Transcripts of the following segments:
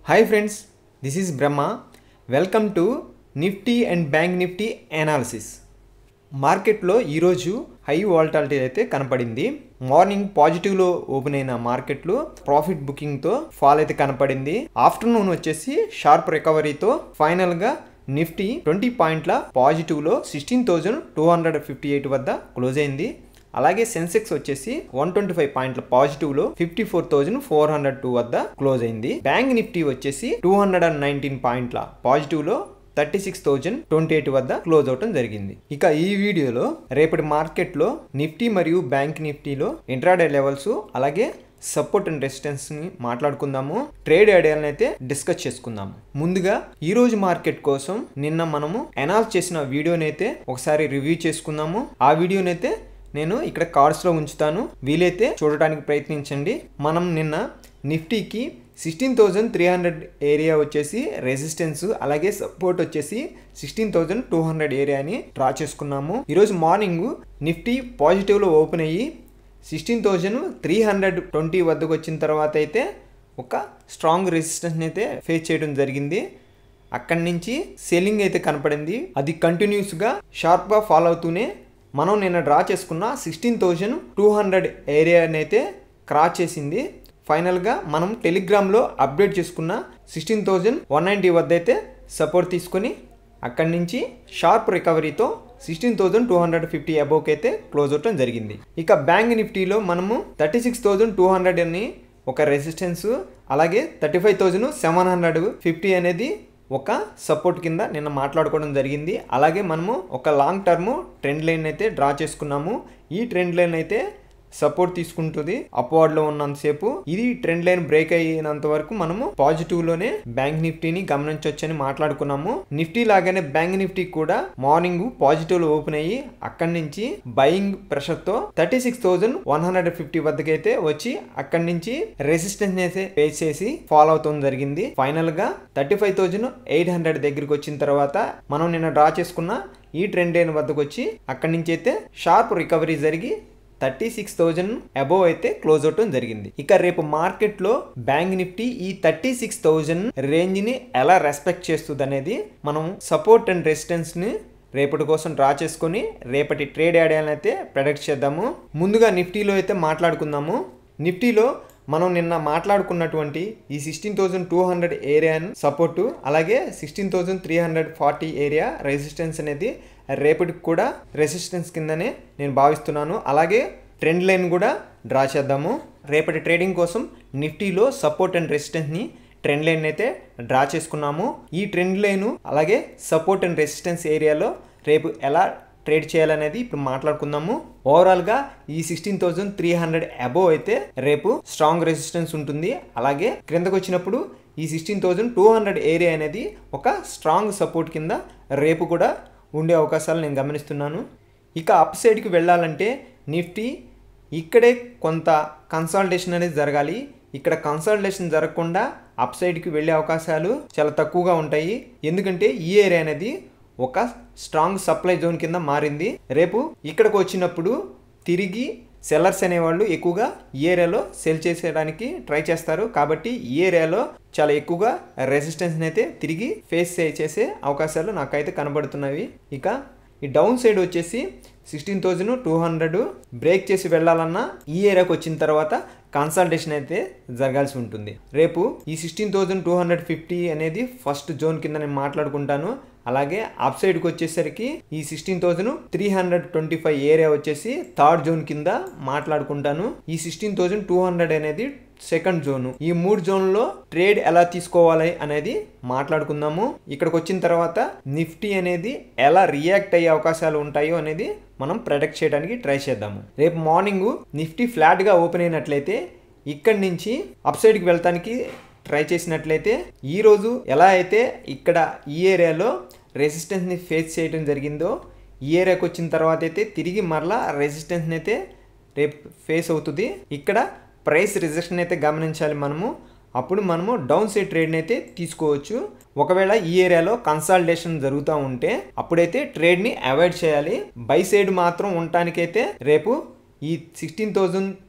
hi friends this is Brahma welcome to Nifty and bank Nifty analysis మార్కెట్లో ఈరోజు high volatility అయితే కనపడింది morning పాజిటివ్లో open అయిన మార్కెట్లు ప్రాఫిట్ బుకింగ్తో ఫాల్ అయితే కనపడింది ఆఫ్టర్నూన్ వచ్చేసి షార్ప్ రికవరీతో ఫైనల్గా నిఫ్టీ ట్వంటీ పాయింట్ల పాజిటివ్లో sixteen thousand two hundred fifty eight వద్ద క్లోజ్ అయింది అలాగే సెన్సెక్స్ వచ్చేసి వన్ ట్వంటీ ఫైవ్ పాయింట్ల పాజిటివ్ లో fifty four thousand four hundred two వద్ద క్లోజ్ అయింది బ్యాంక్ నిఫ్టీ వచ్చేసి టూ హండ్రెడ్ అండ్ నైన్టీన్ పాయింట్ల పాజిటివ్ లో thirty six thousand twenty eight వద్ద క్లోజ్ అవటం జరిగింది ఇక ఈ వీడియోలో రేపటి మార్కెట్లో నిఫ్టీ మరియు బ్యాంక్ నిఫ్టీలో ఇంట్రాడే లెవెల్స్ అలాగే సపోర్ట్ అండ్ రెసిస్టెన్స్ ని మాట్లాడుకుందాము ట్రేడ్ ఐడియాలను అయితే డిస్కస్ చేసుకుందాము ముందుగా ఈ రోజు మార్కెట్ కోసం నిన్న మనము అనౌన్స్ చేసిన వీడియోని అయితే ఒకసారి రివ్యూ చేసుకుందాము ఆ వీడియోని అయితే నేను ఇక్కడ కార్డ్స్లో ఉంచుతాను వీలైతే చూడటానికి ప్రయత్నించండి మనం నిన్న నిఫ్టీకి sixteen thousand three hundred area వచ్చేసి రెసిస్టెన్స్ అలాగే సపోర్ట్ వచ్చేసి సిక్స్టీన్ థౌజండ్ టూ హండ్రెడ్ ఏరియాని డ్రా చేసుకున్నాము ఈరోజు మార్నింగ్ నిఫ్టీ పాజిటివ్లో ఓపెన్ అయ్యి sixteen thousand three hundred twenty వద్దకు వచ్చిన తర్వాత అయితే ఒక స్ట్రాంగ్ రెసిస్టెన్స్ అయితే ఫేస్ చేయడం జరిగింది అక్కడి నుంచి సెల్లింగ్ అయితే కనపడింది అది కంటిన్యూస్గా షార్ప్గా ఫాలో అవుతూనే మనం నిన్న డ్రా చేసుకున్న సిక్స్టీన్ థౌజండ్ టూ హండ్రెడ్ ఏరియాని అయితే క్రాస్ చేసింది ఫైనల్గా మనం టెలిగ్రామ్లో అప్డేట్ చేసుకున్న సిక్స్టీన్ థౌజండ్ వన్ నైంటీ వద్ద అయితే సపోర్ట్ తీసుకొని అక్కడి నుంచి షార్ప్ రికవరీతో sixteen thousand two hundred fifty అబోవ్కి అయితే క్లోజ్ అవటం జరిగింది ఇక బ్యాంక్ నిఫ్టీలో మనము thirty six thousand two hundred అని ఒక రెసిస్టెన్స్ అలాగే thirty five thousand seven hundred fifty అనేది ఒక సపోర్ట్ కింద నిన్న మాట్లాడుకోవడం జరిగింది అలాగే మనము ఒక లాంగ్ టర్మ్ ట్రెండ్ లైన్ అయితే డ్రా చేసుకున్నాము ఈ ట్రెండ్ లైన్ అయితే సపోర్ట్ తీసుకుంటుంది అప్వర్డ్ లో ఉన్నంతసేపు ఇది ట్రెండ్ లైన్ బ్రేక్ అయినంత వరకు మనము పాజిటివ్ లోనే బ్యాంక్ నిఫ్టీని గమనించవచ్చని మాట్లాడుకున్నాము నిఫ్టీ లాగానే బ్యాంక్ నిఫ్టీ కూడా మార్నింగ్ పాజిటివ్ లో ఓపెన్ అయ్యి అక్కడి నుంచి బయింగ్ ప్రెషర్ తో thirty six thousand one hundred fifty వద్దకైతే వచ్చి అక్కడి నుంచి రెసిస్టెన్స్ అయితే ఫేస్ చేసి ఫాలో అవుతుంది జరిగింది ఫైనల్ గా thirty five thousand eight hundred దగ్గరికి వచ్చిన తర్వాత మనం నిన్న డ్రా చేసుకున్న ఈ ట్రెండ్ లైన్ వద్దకు వచ్చి అక్కడి నుంచి అయితే షార్ప్ రికవరీ జరిగి థర్టీ సిక్స్ థౌజండ్ అబోవ్ అయితే క్లోజ్ అవటం జరిగింది ఇక రేపు మార్కెట్లో బ్యాంక్ నిఫ్టీ ఈ థర్టీ సిక్స్ థౌజండ్ రేంజ్ని ఎలా రెస్పెక్ట్ చేస్తుంది అనేది మనం సపోర్ట్ అండ్ రెసిస్టెన్స్ ని రేపటి కోసం డ్రా చేసుకొని రేపటి ట్రేడ్ ఐడియాలను అయితే ప్రొడక్ట్ చేద్దాము ముందుగా నిఫ్టీలో అయితే మాట్లాడుకుందాము నిఫ్టీలో మనం నిన్న మాట్లాడుకున్నటువంటి ఈ sixteen thousand two hundred area support అలాగే sixteen thousand three hundred forty area resistance అనేది రేపటికి కూడా రెసిస్టెన్స్ కిందనే నేను భావిస్తున్నాను అలాగే ట్రెండ్ లైన్ కూడా డ్రా చేద్దాము రేపటి ట్రేడింగ్ కోసం నిఫ్టీలో సపోర్ట్ అండ్ రెసిస్టెన్స్ని ట్రెండ్ లైన్ అయితే డ్రా చేసుకున్నాము ఈ ట్రెండ్ లైన్ అలాగే సపోర్ట్ అండ్ రెసిస్టెన్స్ ఏరియాలో రేపు ఎలా ట్రేడ్ చేయాలనేది ఇప్పుడు మాట్లాడుకుందాము ఓవరాల్గా ఈ sixteen thousand three hundred above అయితే రేపు స్ట్రాంగ్ రెసిస్టెన్స్ ఉంటుంది అలాగే క్రిందకు వచ్చినప్పుడు ఈ sixteen thousand two hundred area అనేది ఒక స్ట్రాంగ్ సపోర్ట్ కింద రేపు కూడా ఉండే అవకాశాలు నేను గమనిస్తున్నాను ఇక అప్ సైడ్కి వెళ్ళాలంటే నిఫ్టీ ఇక్కడే కొంత కన్సల్టేషన్ అనేది జరగాలి ఇక్కడ కన్సల్టేషన్ జరగకుండా అప్ సైడ్కి వెళ్ళే అవకాశాలు చాలా తక్కువగా ఉంటాయి ఎందుకంటే ఈ ఏరియా అనేది ఒక స్ట్రాంగ్ సప్లై జోన్ కింద మారింది రేపు ఇక్కడికి వచ్చినప్పుడు తిరిగి సెల్లర్స్ అనేవాళ్ళు ఎక్కువగా ఈ ఏరియాలో సెల్ చేసేయడానికి ట్రై చేస్తారు కాబట్టి ఈ ఏరియాలో చాలా ఎక్కువగా రెసిస్టెన్స్ అయితే తిరిగి ఫేస్ చేసే అవకాశాలు నాకైతే కనబడుతున్నవి ఇక ఈ డౌన్ సైడ్ వచ్చేసి sixteen thousand two hundred break చేసి వెళ్ళాలన్నా ఈ ఏరియాకి వచ్చిన తర్వాత కన్సల్టేషన్ అయితే జరగాల్సి ఉంటుంది రేపు ఈ sixteen thousand two hundred fifty అనేది ఫస్ట్ జోన్ కింద నేను మాట్లాడుకుంటాను అలాగే అప్ సైడ్కి వచ్చేసరికి ఈ sixteen thousand three hundred twenty five area వచ్చేసి థర్డ్ జోన్ కింద మాట్లాడుకుంటాను ఈ సిక్స్టీన్ థౌజండ్ టూ హండ్రెడ్ అనేది సెకండ్ జోన్ ఈ మూడు జోన్లో ట్రేడ్ ఎలా తీసుకోవాలి అనేది మాట్లాడుకుందాము ఇక్కడికి వచ్చిన తర్వాత నిఫ్టీ అనేది ఎలా రియాక్ట్ అయ్యే అవకాశాలు ఉంటాయో అనేది మనం ప్రొడక్ట్ చేయడానికి ట్రై చేద్దాము రేపు మార్నింగ్ నిఫ్టీ ఫ్లాట్గా ఓపెన్ అయినట్లయితే ఇక్కడి నుంచి అప్ సైడ్కి వెళ్తానికి ట్రై చేసినట్లయితే ఈరోజు ఎలా అయితే ఇక్కడ ఈ ఏరియాలో రెసిస్టెన్స్ని ఫేస్ చేయడం జరిగిందో ఈ ఏరియాకి వచ్చిన తర్వాత అయితే తిరిగి మరలా రెసిస్టెన్స్ని అయితే రేపు ఫేస్ అవుతుంది ఇక్కడ ప్రైస్ రిజెక్షన్ అయితే గమనించాలి మనము అప్పుడు మనము డౌన్ సైడ్ ట్రేడ్ని అయితే తీసుకోవచ్చు ఒకవేళ ఈ ఏరియాలో కన్సాలిడేషన్ జరుగుతూ ఉంటే అప్పుడైతే ట్రేడ్ని అవాయిడ్ చేయాలి బై సైడ్ మాత్రం ఉండటానికైతే రేపు ఈ sixteen thousand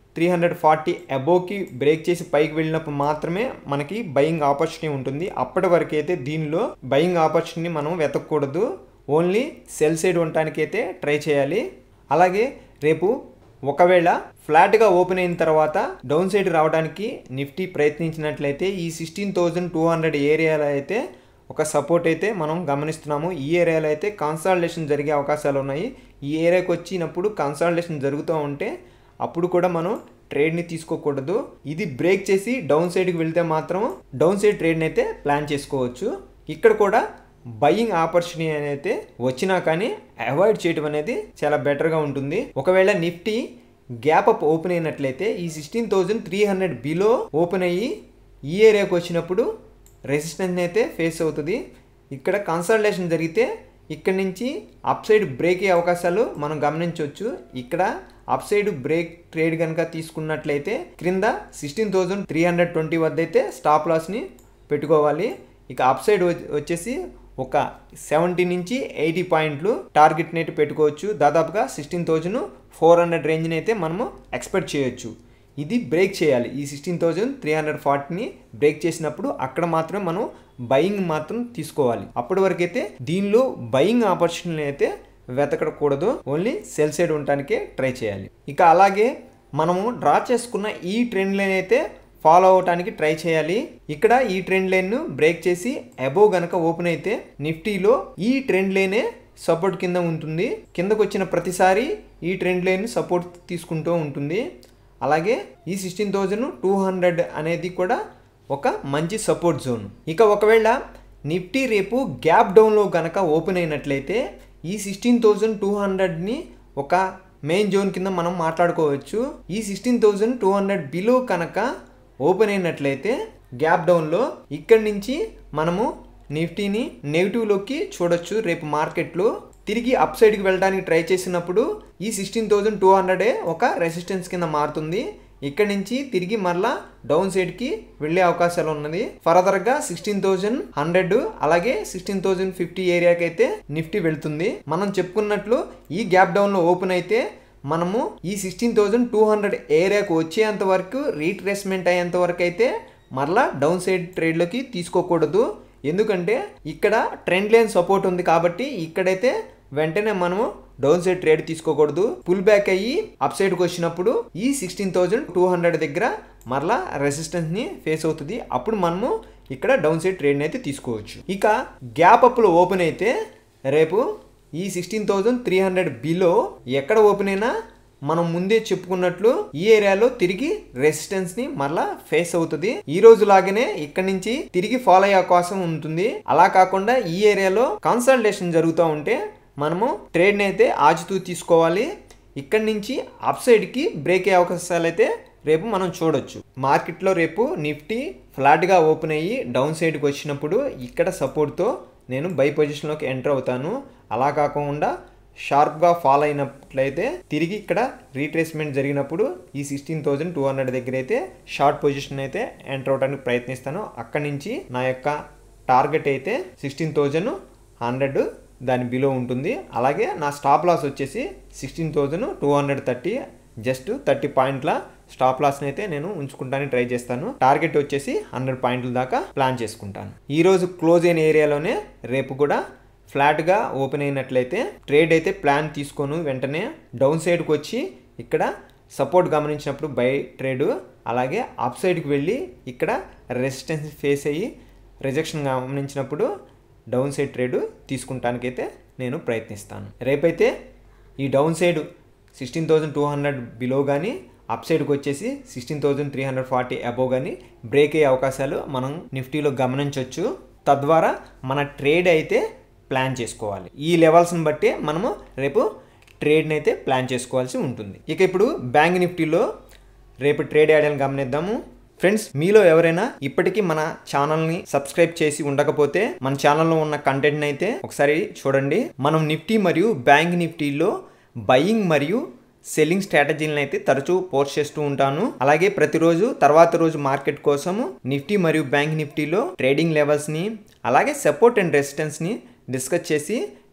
three hundred forty అబోవ్కి బ్రేక్ చేసి పైకి వెళ్ళినప్పుడు మాత్రమే మనకి బయింగ్ ఆపర్చునిటీ ఉంటుంది అప్పటి వరకు అయితే దీనిలో బయింగ్ ఆపర్చునిటీ మనం వెతకూడదు ఓన్లీ సెల్ సైడ్ ఉండటానికి అయితే ట్రై చేయాలి అలాగే రేపు ఒకవేళ ఫ్లాట్గా ఓపెన్ అయిన తర్వాత డౌన్ సైడ్ రావడానికి నిఫ్టీ ప్రయత్నించినట్లయితే ఈ సిక్స్టీన్ థౌజండ్ టూ హండ్రెడ్ ఏరియాలో అయితే ఒక సపోర్ట్ అయితే మనం గమనిస్తున్నాము ఈ ఏరియాలో అయితే కన్సాలిడేషన్ జరిగే అవకాశాలు ఉన్నాయి ఈ ఏరియాకి వచ్చినప్పుడు కన్సాలిడేషన్ జరుగుతూ ఉంటే అప్పుడు కూడా మనం ట్రేడ్ని తీసుకోకూడదు ఇది బ్రేక్ చేసి డౌన్ సైడ్కి వెళ్తే మాత్రం డౌన్ సైడ్ ట్రేడ్ని అయితే ప్లాన్ చేసుకోవచ్చు ఇక్కడ కూడా బయింగ్ ఆపర్చునిటీ అయితే వచ్చినా కానీ అవాయిడ్ చేయడం అనేది చాలా బెటర్గా ఉంటుంది ఒకవేళ నిఫ్టీ గ్యాప్ అప్ ఓపెన్ అయినట్లయితే ఈ sixteen thousand three hundred below open అయ్యి ఈ ఏరియాకి వచ్చినప్పుడు రెసిస్టెన్స్ అయితే ఫేస్ అవుతుంది ఇక్కడ కన్సల్టేషన్ జరిగితే ఇక్కడ నుంచి అప్ సైడ్ బ్రేక్ అయ్యే అవకాశాలు మనం గమనించవచ్చు ఇక్కడ అప్ సైడ్ బ్రేక్ ట్రేడ్ కనుక తీసుకున్నట్లయితే క్రింద sixteen thousand three hundred twenty వద్ద అయితే స్టాప్ లాస్ని పెట్టుకోవాలి ఇక అప్ సైడ్ వచ్చేసి ఒక సెవెంటీ నుంచి ఎయిటీ పాయింట్లు టార్గెట్ని అయితే పెట్టుకోవచ్చు దాదాపుగా సిక్స్టీన్ థౌజండ్ ఫోర్ హండ్రెడ్ రేంజ్ని అయితే మనము ఎక్స్పెక్ట్ చేయొచ్చు ఇది బ్రేక్ చేయాలి ఈ సిక్స్టీన్ థౌజండ్ త్రీ హండ్రెడ్ ఫార్టీని బ్రేక్ చేసినప్పుడు అక్కడ మాత్రమే మనం బయింగ్ మాత్రం తీసుకోవాలి అప్పటి వరకు అయితే దీనిలో బయింగ్ ఆపర్చునిటీ అయితే వెతకకూడదు ఓన్లీ సెల్ సైడ్ ఉండటానికే ట్రై చేయాలి ఇక అలాగే మనము డ్రా చేసుకున్న ఈ ట్రెండ్ లైన్ అయితే ఫాలో అవటానికి ట్రై చేయాలి ఇక్కడ ఈ ట్రెండ్ లైన్ బ్రేక్ చేసి అబోవ్ గనక ఓపెన్ అయితే నిఫ్టీలో ఈ ట్రెండ్ లైనే సపోర్ట్ కింద ఉంటుంది కిందకు వచ్చిన ప్రతిసారి ఈ ట్రెండ్ లైన్ సపోర్ట్ తీసుకుంటూ ఉంటుంది అలాగే ఈ సిక్స్టీన్ థౌజండ్ టూ హండ్రెడ్ అనేది కూడా ఒక మంచి సపోర్ట్ జోన్ ఇక ఒకవేళ నిఫ్టీ రేపు గ్యాప్ డౌన్లో కనుక ఓపెన్ అయినట్లయితే ఈ సిక్స్టీన్ థౌజండ్ టూ హండ్రెడ్ని ఒక మెయిన్ జోన్ కింద మనం మాట్లాడుకోవచ్చు ఈ sixteen thousand two hundred below కనుక ఓపెన్ అయినట్లయితే గ్యాప్ డౌన్లో ఇక్కడి నుంచి మనము నిఫ్టీని నెగిటివ్లోకి చూడొచ్చు రేపు మార్కెట్లో తిరిగి అప్ సైడ్కి వెళ్ళడానికి ట్రై చేసినప్పుడు ఈ సిక్స్టీన్ థౌజండ్ టూ హండ్రెడే ఒక రెసిస్టెన్స్ కింద మారుతుంది ఇక్కడ నుంచి తిరిగి మరలా డౌన్ సైడ్కి వెళ్ళే అవకాశాలు ఉన్నది ఫర్దర్గా సిక్స్టీన్ థౌజండ్ హండ్రెడ్ అలాగే సిక్స్టీన్ థౌజండ్ ఫిఫ్టీ ఏరియాకి అయితే నిఫ్టీ వెళ్తుంది మనం చెప్పుకున్నట్లు ఈ గ్యాప్ డౌన్లో ఓపెన్ అయితే మనము ఈ సిక్స్టీన్ థౌజండ్ టూ హండ్రెడ్ ఏరియాకు వచ్చేంత వరకు రీట్రేస్మెంట్ అయ్యేంత వరకు అయితే మరలా డౌన్ సైడ్ ట్రేడ్లోకి తీసుకోకూడదు ఎందుకంటే ఇక్కడ ట్రెండ్ లైన్ సపోర్ట్ ఉంది కాబట్టి ఇక్కడైతే వెంటనే మనము డౌన్ సైడ్ ట్రేడ్ తీసుకోకూడదు పుల్ బ్యాక్ అయ్యి అప్ సైడ్కి వచ్చినప్పుడు ఈ సిక్స్టీన్ థౌజండ్ టూ హండ్రెడ్ దగ్గర మరలా రెసిస్టెన్స్ని ఫేస్ అవుతుంది అప్పుడు మనము ఇక్కడ డౌన్ సైడ్ ట్రేడ్ని అయితే తీసుకోవచ్చు ఇక గ్యాప్ అప్లో ఓపెన్ అయితే రేపు ఈ sixteen thousand three hundred below ఎక్కడ ఓపెన్ అయినా మనం ముందే చెప్పుకున్నట్లు ఈ ఏరియాలో తిరిగి రెసిస్టెన్స్ ని మరలా ఫేస్ అవుతుంది ఈ రోజు లాగానే ఇక్కడ నుంచి తిరిగి ఫాలో అయ్యే అవకాశం ఉంటుంది అలా కాకుండా ఈ ఏరియాలో కన్సల్టేషన్ జరుగుతూ ఉంటే మనము ట్రేడ్ని అయితే ఆచుతూ తీసుకోవాలి ఇక్కడి నుంచి అప్ సైడ్కి బ్రేక్ అయ్యే అవకాశాలు అయితే రేపు మనం చూడొచ్చు మార్కెట్లో రేపు నిఫ్టీ ఫ్లాట్గా ఓపెన్ అయ్యి డౌన్ సైడ్కి వచ్చినప్పుడు ఇక్కడ సపోర్ట్తో నేను బై పొజిషన్లోకి ఎంటర్ అవుతాను అలా కాకుండా షార్ప్గా ఫాల్ అయినట్లయితే తిరిగి ఇక్కడ రీట్రేస్మెంట్ జరిగినప్పుడు ఈ సిక్స్టీన్ థౌజండ్ టూ హండ్రెడ్ దగ్గర అయితే షార్ట్ పొజిషన్ అయితే ఎంటర్ అవడానికి ప్రయత్నిస్తాను అక్కడి నుంచి నా యొక్క టార్గెట్ అయితే సిక్స్టీన్ థౌజండ్ హండ్రెడ్ దాని బిలో ఉంటుంది అలాగే నా స్టాప్ లాస్ వచ్చేసి sixteen thousand two hundred thirty just thirty పాయింట్ల స్టాప్ లాస్ని అయితే నేను ఉంచుకుంటానికి ట్రై చేస్తాను టార్గెట్ వచ్చేసి హండ్రెడ్ పాయింట్ల దాకా ప్లాన్ చేసుకుంటాను ఈరోజు క్లోజ్ అయిన ఏరియాలోనే రేపు కూడా ఫ్లాట్గా ఓపెన్ అయినట్లయితే ట్రేడ్ అయితే ప్లాన్ తీసుకోను వెంటనే డౌన్ సైడ్కి వచ్చి ఇక్కడ సపోర్ట్ గమనించినప్పుడు బై ట్రేడ్ అలాగే అప్ సైడ్కి వెళ్ళి ఇక్కడ రెసిస్టెన్స్ ఫేస్ అయ్యి రిజెక్షన్ గమనించినప్పుడు డౌన్ సైడ్ ట్రేడ్ తీసుకుంటానికైతే నేను ప్రయత్నిస్తాను రేపైతే ఈ down side sixteen thousand two hundred below కానీ అప్ సైడ్కి వచ్చేసి sixteen thousand three hundred forty above కానీ బ్రేక్ అయ్యే అవకాశాలు మనం నిఫ్టీలో గమనించవచ్చు తద్వారా మన ట్రేడ్ అయితే ప్లాన్ చేసుకోవాలి ఈ లెవెల్స్ని బట్టి మనము రేపు ట్రేడ్ని అయితే ప్లాన్ చేసుకోవాల్సి ఉంటుంది ఇక ఇప్పుడు బ్యాంక్ నిఫ్టీలో రేపు ట్రేడ్ యాడని గమనిద్దాము ఫ్రెండ్స్ మీలో ఎవరైనా ఇప్పటికీ మన ఛానల్ని సబ్స్క్రైబ్ చేసి ఉండకపోతే మన ఛానల్లో ఉన్న కంటెంట్ని అయితే ఒకసారి చూడండి మనం నిఫ్టీ మరియు బ్యాంక్ నిఫ్టీలో బయింగ్ మరియు సెల్లింగ్ స్ట్రాటజీలను అయితే తరచూ పోస్ట్ చేస్తూ ఉంటాను అలాగే ప్రతిరోజు తర్వాత రోజు మార్కెట్ కోసము నిఫ్టీ మరియు బ్యాంక్ నిఫ్టీలో ట్రేడింగ్ లెవెల్స్ని అలాగే సపోర్ట్ అండ్ రెసిస్టెన్స్ని డిస్కస్ చేసి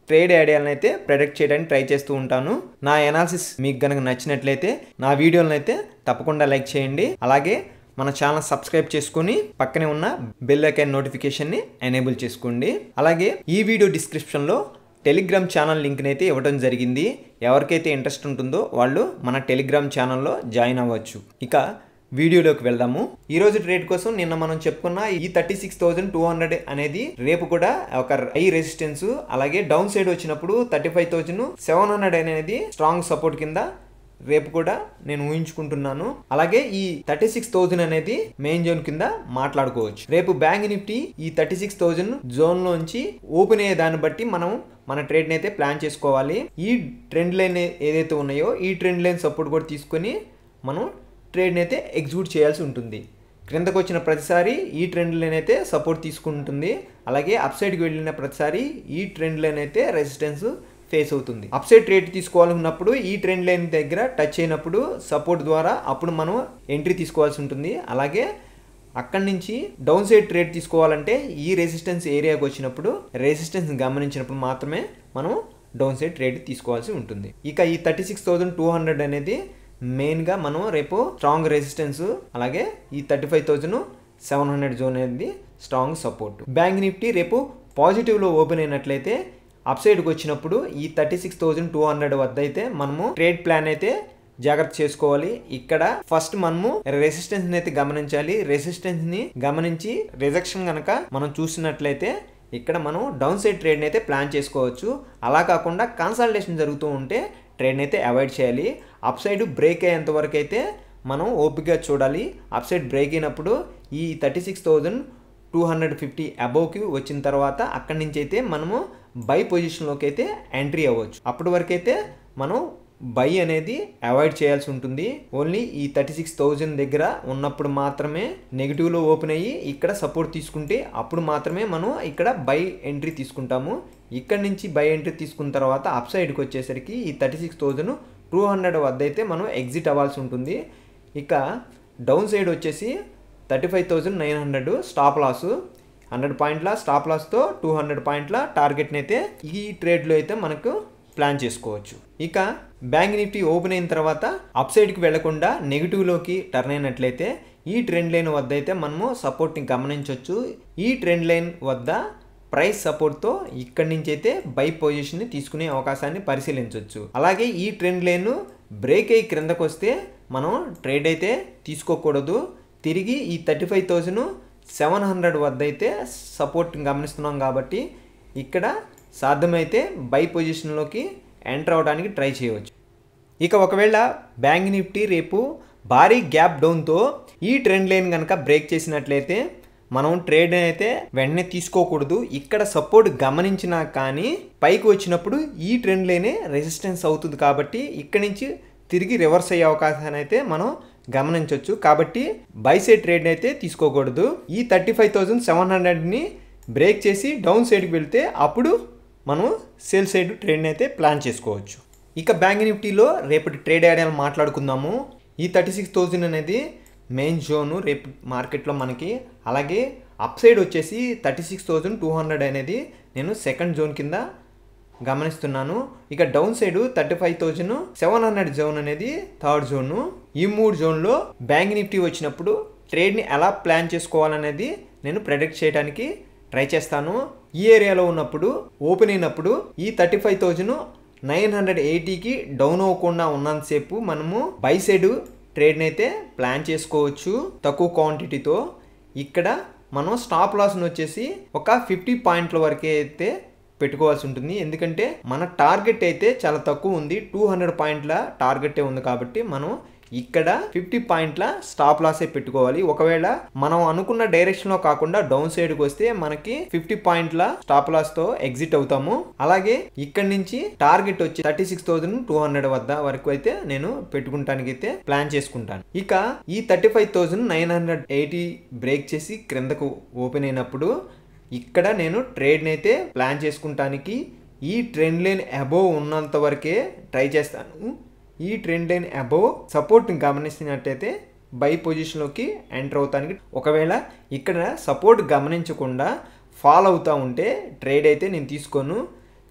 ట్రేడ్ ఐడియాలను అయితే ప్రెడిక్ట్ చేయడానికి ట్రై చేస్తూ ఉంటాను నా ఎనాలిసిస్ మీకు కనుక నచ్చినట్లయితే నా వీడియోలను అయితే తప్పకుండా లైక్ చేయండి అలాగే మన ఛానల్ సబ్స్క్రైబ్ చేసుకుని పక్కనే ఉన్న బెల్ ఐకాన్ నోటిఫికేషన్ని ఎనేబుల్ చేసుకోండి అలాగే ఈ వీడియో డిస్క్రిప్షన్లో టెలిగ్రామ్ ఛానల్ లింక్ని అయితే ఇవ్వడం జరిగింది ఎవరికైతే ఇంట్రెస్ట్ ఉంటుందో వాళ్ళు మన టెలిగ్రామ్ ఛానల్లో జాయిన్ అవ్వచ్చు ఇక వీడియోలోకి వెళ్దాము ఈ రోజు ట్రేడ్ కోసం నిన్న మనం చెప్పుకున్న ఈ thirty six thousand two hundred అనేది రేపు కూడా ఒక హై రెసిస్టెన్స్ అలాగే డౌన్ సైడ్ వచ్చినప్పుడు thirty five thousand seven hundred అనేది స్ట్రాంగ్ సపోర్ట్ కింద రేపు కూడా నేను ఊహించుకుంటున్నాను అలాగే ఈ థర్టీ సిక్స్ థౌజండ్ అనేది మెయిన్ జోన్ కింద మాట్లాడుకోవచ్చు రేపు బ్యాంక్ నిఫ్టీ ఈ థర్టీ సిక్స్ థౌజండ్ జోన్ లోంచి ఓపెన్ అయ్యే దాన్ని బట్టి మనం మన ట్రేడ్ని అయితే ప్లాన్ చేసుకోవాలి ఈ ట్రెండ్ లైన్ ఏదైతే ఉన్నాయో ఈ ట్రెండ్ లైన్ సపోర్ట్ కూడా తీసుకొని మనం ట్రేడ్ని అయితే ఎగ్జిక్యూట్ చేయాల్సి ఉంటుంది క్రిందకు వచ్చిన ప్రతిసారి ఈ ట్రెండ్ లైన్ అయితే సపోర్ట్ తీసుకుంటుంది అలాగే అప్ సైడ్కి వెళ్ళిన ప్రతిసారి ఈ ట్రెండ్ లైన్ అయితే రెసిస్టెన్స్ ఫేస్ అవుతుంది అప్ సైడ్ ట్రేడ్ తీసుకోవాలన్నప్పుడు ఈ ట్రెండ్ లైన్ దగ్గర టచ్ అయినప్పుడు సపోర్ట్ ద్వారా అప్పుడు మనం ఎంట్రీ తీసుకోవాల్సి ఉంటుంది అలాగే అక్కడి నుంచి డౌన్ సైడ్ ట్రేడ్ తీసుకోవాలంటే ఈ రెసిస్టెన్స్ ఏరియాకి వచ్చినప్పుడు రెసిస్టెన్స్ గమనించినప్పుడు మాత్రమే మనం డౌన్ సైడ్ ట్రేడ్ తీసుకోవాల్సి ఉంటుంది ఇక ఈ thirty six thousand two hundred అనేది మెయిన్గా మనం రేపు స్ట్రాంగ్ రెసిస్టెన్స్ అలాగే ఈ thirty five thousand seven hundred zone అనేది స్ట్రాంగ్ సపోర్ట్ బ్యాంక్ నిఫ్టీ రేపు పాజిటివ్లో ఓపెన్ అయినట్లయితే అప్ సైడ్కి వచ్చినప్పుడు ఈ thirty six thousand two hundred వద్ద అయితే మనము ట్రేడ్ ప్లాన్ అయితే జాగ్రత్త చేసుకోవాలి ఇక్కడ ఫస్ట్ మనము రెసిస్టెన్స్ అయితే గమనించాలి రెసిస్టెన్స్ ని గమనించి రిజెక్షన్ కనుక మనం చూసినట్లయితే ఇక్కడ మనం డౌన్ సైడ్ ట్రేడ్ అయితే ప్లాన్ చేసుకోవచ్చు అలా కాకుండా కన్సల్టేషన్ జరుగుతూ ఉంటే ట్రేడ్ అయితే అవాయిడ్ చేయాలి అప్ సైడ్ బ్రేక్ అయ్యేంత వరకు అయితే మనం ఓపికగా చూడాలి అప్ సైడ్ బ్రేక్ అయినప్పుడు ఈ thirty six thousand two hundred fifty అబోవ్కి వచ్చిన తర్వాత అక్కడి నుంచి అయితే మనము బై పొజిషన్లోకి అయితే ఎంట్రీ అవ్వచ్చు అప్పటి వరకు అయితే మనం బై అనేది అవాయిడ్ చేయాల్సి ఉంటుంది ఓన్లీ ఈ థర్టీ సిక్స్ థౌజండ్ దగ్గర ఉన్నప్పుడు మాత్రమే నెగిటివ్లో ఓపెన్ అయ్యి ఇక్కడ సపోర్ట్ తీసుకుంటే అప్పుడు మాత్రమే మనం ఇక్కడ బై ఎంట్రీ తీసుకుంటాము ఇక్కడ నుంచి బై ఎంట్రీ తీసుకున్న తర్వాత అప్ సైడ్కి వచ్చేసరికి ఈ thirty six thousand two hundred వద్ద అయితే మనం ఎగ్జిట్ అవ్వాల్సి ఉంటుంది ఇక డౌన్ సైడ్ వచ్చేసి thirty five thousand nine hundred stop loss hundred పాయింట్ల స్టాప్ లాస్తో టూ హండ్రెడ్ పాయింట్ల టార్గెట్ని అయితే ఈ ట్రేడ్లో అయితే మనకు ప్లాన్ చేసుకోవచ్చు ఇక బ్యాంక్ నిఫ్టీ ఓపెన్ అయిన తర్వాత అప్ సైడ్కి వెళ్లకుండా నెగిటివ్లోకి టర్న్ అయినట్లయితే ఈ ట్రెండ్ లైన్ వద్ద అయితే మనము సపోర్ట్ని గమనించవచ్చు ఈ ట్రెండ్ లైన్ వద్ద ప్రైస్ సపోర్ట్తో ఇక్కడి నుంచి అయితే బై పొజిషన్ని తీసుకునే అవకాశాన్ని పరిశీలించవచ్చు అలాగే ఈ ట్రెండ్ లైన్ బ్రేక్ అయ్యి క్రిందకు వస్తే మనం ట్రేడ్ అయితే తీసుకోకూడదు తిరిగి ఈ thirty five thousand seven hundred వద్ద అయితే సపోర్ట్ గమనిస్తున్నాం కాబట్టి ఇక్కడ సాధ్యమైతే బై పొజిషన్లోకి ఎంటర్ అవడానికి ట్రై చేయవచ్చు ఇక ఒకవేళ బ్యాంక్ నిఫ్టీ రేపు భారీ గ్యాప్ డౌన్తో ఈ ట్రెండ్ లైన్ కనుక బ్రేక్ చేసినట్లయితే మనం ట్రేడ్ అయితే వెంటనే తీసుకోకూడదు ఇక్కడ సపోర్ట్ గమనించినా కానీ పైకి వచ్చినప్పుడు ఈ ట్రెండ్ లైనే రెసిస్టెన్స్ అవుతుంది కాబట్టి ఇక్కడ నుంచి తిరిగి రివర్స్ అయ్యే అవకాశాన్ని అయితే మనం గమనించవచ్చు కాబట్టి బై సైడ్ ట్రేడ్ అయితే తీసుకోకూడదు ఈ థర్టీ ఫైవ్ థౌజండ్ సెవెన్ హండ్రెడ్ని బ్రేక్ చేసి డౌన్ సైడ్కి వెళ్తే అప్పుడు మనం సేల్ సైడ్ ట్రేడ్ని అయితే ప్లాన్ చేసుకోవచ్చు ఇక బ్యాంక్ నిఫ్టీలో రేపటి ట్రేడ్ ఐడియాలు మాట్లాడుకుందాము ఈ థర్టీ సిక్స్ థౌజండ్ అనేది మెయిన్ జోను రేపు మార్కెట్లో మనకి అలాగే అప్ సైడ్ వచ్చేసి thirty six thousand two hundred అనేది నేను సెకండ్ జోన్ కింద గమనిస్తున్నాను ఇక down side thirty five thousand seven hundred zone అనేది థర్డ్ జోను ఈ మూడు జోన్లో బ్యాంక్ నిఫ్టీ వచ్చినప్పుడు ట్రేడ్ని ఎలా ప్లాన్ చేసుకోవాలనేది నేను ప్రెడిక్ట్ చేయడానికి ట్రై చేస్తాను ఈ ఏరియాలో ఉన్నప్పుడు ఓపెన్ అయినప్పుడు ఈ thirty five thousand nine hundred ఎయిటీకి డౌన్ అవ్వకుండా ఉన్నంతసేపు మనము బై సైడ్ ట్రేడ్ని అయితే ప్లాన్ చేసుకోవచ్చు తక్కువ క్వాంటిటీతో ఇక్కడ మనం స్టాప్ లాస్ని వచ్చేసి ఒక ఫిఫ్టీ పాయింట్ల వరకే అయితే పెట్టుకోవాల్సి ఉంటుంది ఎందుకంటే మన టార్గెట్ అయితే చాలా తక్కువ ఉంది టూ హండ్రెడ్ పాయింట్ల టార్గెటే ఉంది కాబట్టి మనం ఇక్కడ ఫిఫ్టీ పాయింట్ల స్టాప్ లాసే పెట్టుకోవాలి ఒకవేళ మనం అనుకున్న డైరెక్షన్ లో కాకుండా డౌన్ సైడ్ కి వస్తే మనకి ఫిఫ్టీ పాయింట్ల స్టాప్ లాస్ తో ఎగ్జిట్ అవుతాము అలాగే ఇక్కడ నుంచి టార్గెట్ వచ్చి thirty six thousand two hundred వద్ద వరకు అయితే నేను పెట్టుకుంటానికి అయితే ప్లాన్ చేసుకుంటాను ఇక ఈ thirty five thousand nine hundred eighty break చేసి క్రిందకు ఓపెన్ అయినప్పుడు ఇక్కడ నేను ట్రేడ్ని అయితే ప్లాన్ చేసుకుంటానికి ఈ ట్రెండ్ లైన్ అబోవ్ ఉన్నంత వరకే ట్రై చేస్తాను ఈ ట్రెండ్ లైన్ అబోవ్ సపోర్ట్ని గమనించినట్టయితే బై పొజిషన్లోకి ఎంటర్ అవుతానికి ఒకవేళ ఇక్కడ సపోర్ట్ గమనించకుండా ఫాల్ అవుతూ ఉంటే ట్రేడ్ అయితే నేను తీసుకోను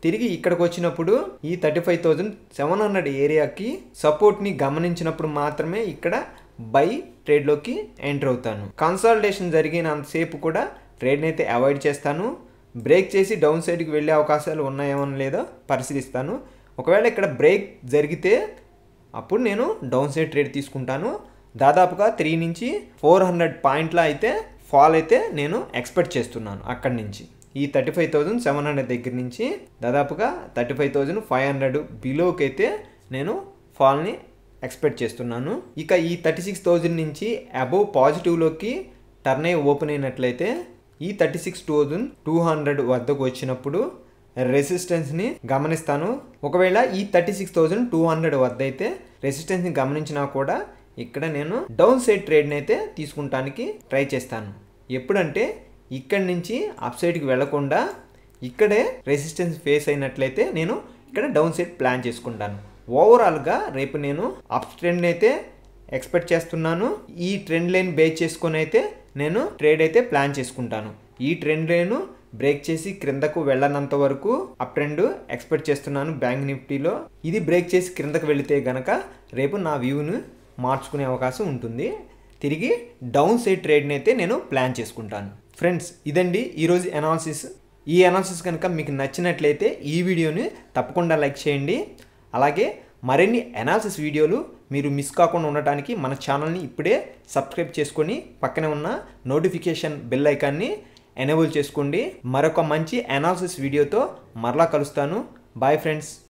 తిరిగి ఇక్కడికి వచ్చినప్పుడు ఈ thirty five thousand seven hundred ఏరియాకి సపోర్ట్ని గమనించినప్పుడు మాత్రమే ఇక్కడ బై ట్రేడ్లోకి ఎంటర్ అవుతాను కన్సల్టేషన్ జరిగినంతసేపు కూడా ట్రేడ్ని అయితే అవాయిడ్ చేస్తాను బ్రేక్ చేసి డౌన్ సైడ్కి వెళ్ళే అవకాశాలు ఉన్నాయేమో లేదో పరిశీలిస్తాను ఒకవేళ ఇక్కడ బ్రేక్ జరిగితే అప్పుడు నేను డౌన్ సైడ్ ట్రేడ్ తీసుకుంటాను దాదాపుగా త్రీ నుంచి ఫోర్ హండ్రెడ్ పాయింట్ల అయితే ఫాల్ అయితే నేను ఎక్స్పెక్ట్ చేస్తున్నాను అక్కడి నుంచి ఈ thirty five thousand seven hundred దగ్గర నుంచి దాదాపుగా thirty five thousand five hundred బిలోకి అయితే నేను ఫాల్ని ఎక్స్పెక్ట్ చేస్తున్నాను ఇక ఈ థర్టీ సిక్స్ థౌజండ్ నుంచి అబోవ్ పాజిటివ్లోకి టర్న్ అయ్యి ఓపెన్ అయినట్లయితే ఈ thirty six thousand two hundred వద్దకు వచ్చినప్పుడు రెసిస్టెన్స్ని గమనిస్తాను ఒకవేళ ఈ thirty six thousand two hundred వద్ద అయితే రెసిస్టెన్స్ని గమనించినా కూడా ఇక్కడ నేను డౌన్ సైడ్ ట్రేడ్ని అయితే తీసుకుంటానికి ట్రై చేస్తాను ఎప్పుడంటే ఇక్కడి నుంచి అప్ సైడ్కి వెళ్లకుండా ఇక్కడే రెసిస్టెన్స్ ఫేస్ అయినట్లయితే నేను ఇక్కడ డౌన్ సైడ్ ప్లాన్ చేసుకుంటాను ఓవరాల్గా రేపు నేను అప్ ట్రెండ్ అయితే ఎక్స్పెక్ట్ చేస్తున్నాను ఈ ట్రెండ్ లైన్ బేస్ చేసుకొని అయితే నేను ట్రేడ్ అయితే ప్లాన్ చేసుకుంటాను ఈ ట్రెండ్ లైన్ బ్రేక్ చేసి క్రిందకు వెళ్ళనంత వరకు అప్ ట్రెండ్ ఎక్స్పెక్ట్ చేస్తున్నాను బ్యాంక్ నిఫ్టీలో ఇది బ్రేక్ చేసి క్రిందకు వెళితే గనక రేపు నా వ్యూను మార్చుకునే అవకాశం ఉంటుంది తిరిగి డౌన్ సైడ్ ట్రేడ్ని అయితే నేను ప్లాన్ చేసుకుంటాను ఫ్రెండ్స్ ఇదండి ఈరోజు అనాలిసిస్ ఈ అనాలిసిస్ కనుక మీకు నచ్చినట్లయితే ఈ వీడియోని తప్పకుండా లైక్ చేయండి అలాగే మరిన్ని అనాలిసిస్ వీడియోలు మీరు మిస్ కాకుండా ఉండటానికి మన ఛానల్ని ఇప్పుడే సబ్స్క్రైబ్ చేసుకొని పక్కనే ఉన్న నోటిఫికేషన్ బెల్ ఐకాన్ని ఎనేబుల్ చేసుకోండి మరొక మంచి అనాలిసిస్ వీడియోతో మరలా కలుస్తాను బాయ్ ఫ్రెండ్స్